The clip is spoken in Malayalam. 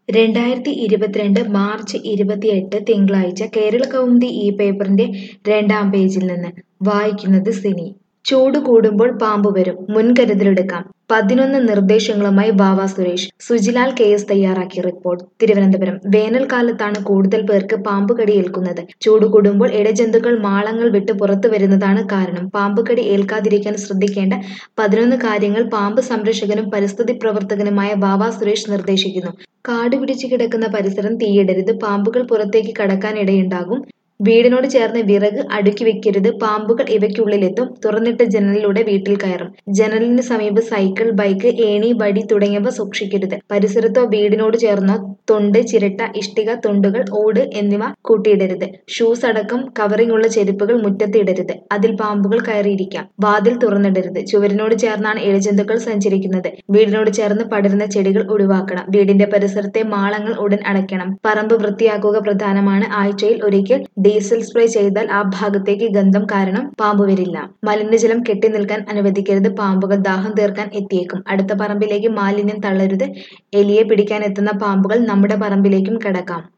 രണ്ടായിരത്തി ഇരുപത്തിരണ്ട് മാർച്ച് ഇരുപത്തിയെട്ട് തിങ്കളാഴ്ച കേരള കൗമുദി ഈ പേപ്പറിന്റെ രണ്ടാം പേജിൽ നിന്ന് വായിക്കുന്നത് സിനി ചൂട് കൂടുമ്പോൾ പാമ്പ് വരും മുൻകരുതലെടുക്കാം പതിനൊന്ന് നിർദ്ദേശങ്ങളുമായി വാവ സുരേഷ് സുജിലാൽ കെ എസ് തയ്യാറാക്കിയ റിപ്പോർട്ട് തിരുവനന്തപുരം വേനൽക്കാലത്താണ് കൂടുതൽ പേർക്ക് പാമ്പ് കടി ഏൽക്കുന്നത് ചൂട് കൂടുമ്പോൾ ഇഴജന്തുക്കൾ മാളങ്ങൾ വിട്ട് പുറത്തു വരുന്നതാണ് കാരണം പാമ്പ് കടി ഏൽക്കാതിരിക്കാൻ ശ്രദ്ധിക്കേണ്ട പതിനൊന്ന് കാര്യങ്ങൾ പാമ്പ് സംരക്ഷകനും പരിസ്ഥിതി പ്രവർത്തകനുമായ വാവ സുരേഷ് നിർദ്ദേശിക്കുന്നു കാട് പിടിച്ചു കിടക്കുന്ന പരിസരം തീയിടരുത് പാമ്പുകൾ പുറത്തേക്ക് കടക്കാനിടയുണ്ടാകും വീടിനോട് ചേർന്ന് വിറക് അടുക്കി വെക്കരുത് പാമ്പുകൾ ഇവയ്ക്കുള്ളിലെത്തും തുറന്നിട്ട ജനലിലൂടെ വീട്ടിൽ കയറും ജനലിന് സമീപം സൈക്കിൾ ബൈക്ക് ഏണി വടി തുടങ്ങിയവ സൂക്ഷിക്കരുത് പരിസരത്തോ വീടിനോട് ചേർന്നോ തൊണ്ട് ചിരട്ട ഇഷ്ടിക തുണ്ടുകൾ ഓട് എന്നിവ കൂട്ടിയിടരുത് ഷൂസ് അടക്കം കവറിംഗ് ഉള്ള ചെരുപ്പുകൾ മുറ്റത്ത് ഇടരുത് അതിൽ പാമ്പുകൾ കയറിയിരിക്കാം വാതിൽ തുറന്നിടരുത് ചുവരിനോട് ചേർന്നാണ് ഇഴജന്തുക്കൾ സഞ്ചരിക്കുന്നത് വീടിനോട് ചേർന്ന് പടരുന്ന ചെടികൾ ഒഴിവാക്കണം വീടിന്റെ പരിസരത്തെ മാളങ്ങൾ ഉടൻ അടയ്ക്കണം പറമ്പ് വൃത്തിയാക്കുക പ്രധാനമാണ് ആഴ്ചയിൽ ഒരിക്കൽ ഡീസൽ സ്പ്രേ ചെയ്താൽ ആ ഭാഗത്തേക്ക് ഗന്ധം കാരണം പാമ്പ് വരില്ല മലിനജലം കെട്ടി നിൽക്കാൻ അനുവദിക്കരുത് പാമ്പുകൾ ദാഹം തീർക്കാൻ എത്തിയേക്കും അടുത്ത പറമ്പിലേക്ക് മാലിന്യം തള്ളരുത് എലിയെ പിടിക്കാൻ എത്തുന്ന പാമ്പുകൾ നമ്മുടെ പറമ്പിലേക്കും കടക്കാം